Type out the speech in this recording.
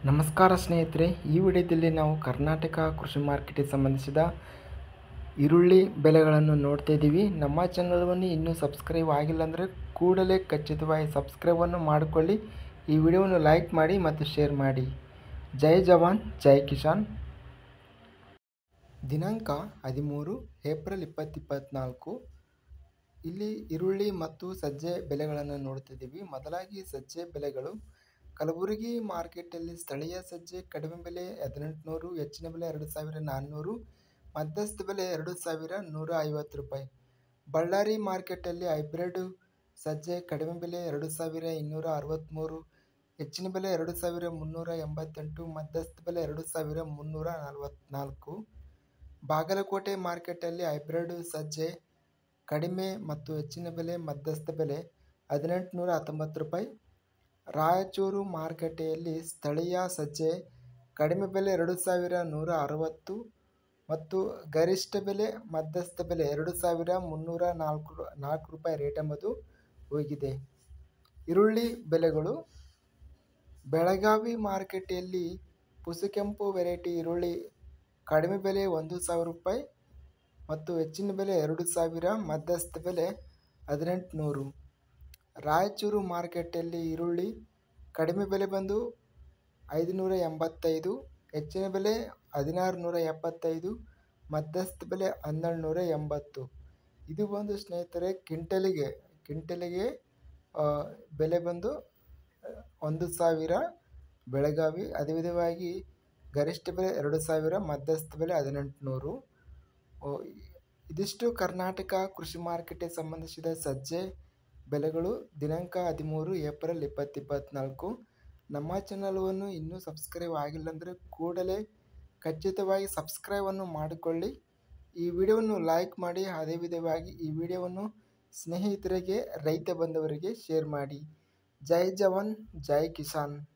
ನಮಸ್ಕಾರ ಸ್ನೇಹಿತರೆ ಈ ವಿಡಿಯೋದಲ್ಲಿ ನಾವು ಕರ್ನಾಟಕ ಕೃಷಿ ಮಾರ್ಕೆಟಿಗೆ ಸಂಬಂಧಿಸಿದ ಈರುಳ್ಳಿ ಬೆಲೆಗಳನ್ನು ನೋಡ್ತಾ ಇದ್ದೀವಿ ನಮ್ಮ ಚಾನಲವನ್ನು ಇನ್ನೂ ಸಬ್ಸ್ಕ್ರೈಬ್ ಆಗಿಲ್ಲ ಅಂದರೆ ಕೂಡಲೇ ಖಚಿತವಾಗಿ ಸಬ್ಸ್ಕ್ರೈಬನ್ನು ಮಾಡಿಕೊಳ್ಳಿ ಈ ವಿಡಿಯೋವನ್ನು ಲೈಕ್ ಮಾಡಿ ಮತ್ತು ಶೇರ್ ಮಾಡಿ ಜೈ ಜವಾನ್ ಜೈ ಕಿಸಾನ್ ದಿನಾಂಕ ಹದಿಮೂರು ಏಪ್ರಿಲ್ ಇಪ್ಪತ್ತಿಪ್ಪತ್ನಾಲ್ಕು ಇಲ್ಲಿ ಈರುಳ್ಳಿ ಮತ್ತು ಸಜ್ಜೆ ಬೆಲೆಗಳನ್ನು ನೋಡ್ತಿದ್ದೀವಿ ಮೊದಲಾಗಿ ಸಜ್ಜೆ ಬೆಲೆಗಳು ಕಲಬುರಗಿ ಮಾರ್ಕೆಟಲ್ಲಿ ಸ್ಥಳೀಯ ಸಜ್ಜೆ ಕಡಿಮೆ ಬೆಲೆ ಹದಿನೆಂಟುನೂರು ಹೆಚ್ಚಿನ ಬೆಲೆ ಎರಡು ಸಾವಿರ ನಾನ್ನೂರು ಮಧ್ಯಸ್ಥ ಬೆಲೆ ಎರಡು ಸಾವಿರ ನೂರ ಐವತ್ತು ರೂಪಾಯಿ ಬಳ್ಳಾರಿ ಮಾರ್ಕೆಟಲ್ಲಿ ಹೈಬ್ರಿಡ್ ಸಜ್ಜೆ ಕಡಿಮೆ ಬೆಲೆ ಎರಡು ಸಾವಿರ ಇನ್ನೂರ ಅರವತ್ತ್ಮೂರು ಹೆಚ್ಚಿನ ಬೆಲೆ ಎರಡು ಸಾವಿರ ಮುನ್ನೂರ ಎಂಬತ್ತೆಂಟು ಮಧ್ಯಸ್ಥ ಬೆಲೆ ಎರಡು ಸಾವಿರ ಮುನ್ನೂರ ನಲವತ್ತ್ನಾಲ್ಕು ಬಾಗಲಕೋಟೆ ಮಾರ್ಕೆಟಲ್ಲಿ ಹೈಬ್ರಿಡ್ ಸಜ್ಜೆ ಕಡಿಮೆ ಮತ್ತು ಹೆಚ್ಚಿನ ಬೆಲೆ ಮಧ್ಯಸ್ಥ ಬೆಲೆ ಹದಿನೆಂಟುನೂರ ಹತ್ತೊಂಬತ್ತು ರೂಪಾಯಿ ರಾಯಚೂರು ಮಾರುಕಟ್ಟೆಯಲ್ಲಿ ಸ್ಥಳೀಯ ಸಜ್ಜೆ ಕಡಿಮೆ ಬೆಲೆ ಎರಡು ಸಾವಿರ ನೂರ ಅರವತ್ತು ಮತ್ತು ಗರಿಷ್ಠ ಬೆಲೆ ಮಧ್ಯಸ್ಥ ಬೆಲೆ ಎರಡು ಸಾವಿರ ಮುನ್ನೂರ ನಾಲ್ಕು ನಾಲ್ಕು ರೂಪಾಯಿ ರೇಟ್ ಎಂಬುದು ಹೋಗಿದೆ ಈರುಳ್ಳಿ ಬೆಲೆಗಳು ಬೆಳಗಾವಿ ಮಾರುಕಟ್ಟೆಯಲ್ಲಿ ಪುಸುಕೆಂಪು ವೆರೈಟಿ ಈರುಳ್ಳಿ ಕಡಿಮೆ ಬೆಲೆ ಒಂದು ಸಾವಿರ ರೂಪಾಯಿ ಮತ್ತು ಹೆಚ್ಚಿನ ಬೆಲೆ ಎರಡು ಸಾವಿರ ಮಧ್ಯಸ್ಥ ಬೆಲೆ ಹದಿನೆಂಟುನೂರು ರಾಯಚೂರು ಮಾರ್ಕೆಟಲ್ಲಿ ಈರುಳ್ಳಿ ಕಡಿಮೆ ಬೆಲೆ ಬಂದು ಐದುನೂರ ಎಂಬತ್ತೈದು ಹೆಚ್ಚಿನ ಬೆಲೆ ಹದಿನಾರು ನೂರ ಎಪ್ಪತ್ತೈದು ಮಧ್ಯಸ್ಥ ಬೆಲೆ ಹನ್ನೆರಡು ನೂರ ಎಂಬತ್ತು ಇದು ಬಂದು ಸ್ನೇಹಿತರೆ ಕ್ವಿಂಟಲಿಗೆ ಕ್ವಿಂಟಲಿಗೆ ಬೆಲೆ ಬಂದು ಒಂದು ಸಾವಿರ ಬೆಳಗಾವಿ ಅದೇ ವಿಧವಾಗಿ ಗರಿಷ್ಠ ಬೆಲೆ ಎರಡು ಸಾವಿರ ಮಧ್ಯಸ್ಥ ಬೆಲೆ ಹದಿನೆಂಟುನೂರು ಇದಿಷ್ಟು ಕರ್ನಾಟಕ ಕೃಷಿ ಮಾರ್ಕೆಟಿಗೆ ಸಂಬಂಧಿಸಿದ ಸಜ್ಜೆ ಬೆಲೆಗಳು ದಿನಾಂಕ ಹದಿಮೂರು ಏಪ್ರಿಲ್ ಇಪ್ಪತ್ತಿಪ್ಪತ್ನಾಲ್ಕು ನಮ್ಮ ಚಾನಲವನ್ನು ಇನ್ನೂ ಸಬ್ಸ್ಕ್ರೈಬ್ ಆಗಿಲ್ಲ ಅಂದರೆ ಕೂಡಲೇ ಖಚಿತವಾಗಿ ಸಬ್ಸ್ಕ್ರೈಬನ್ನು ಮಾಡಿಕೊಳ್ಳಿ ಈ ವಿಡಿಯೋವನ್ನು ಲೈಕ್ ಮಾಡಿ ಅದೇ ವಿಧವಾಗಿ ಈ ವಿಡಿಯೋವನ್ನು ಸ್ನೇಹಿತರಿಗೆ ರೈತ ಬಂಧುವರಿಗೆ ಶೇರ್ ಮಾಡಿ ಜೈ ಜವಾನ್ ಜೈ ಕಿಸಾನ್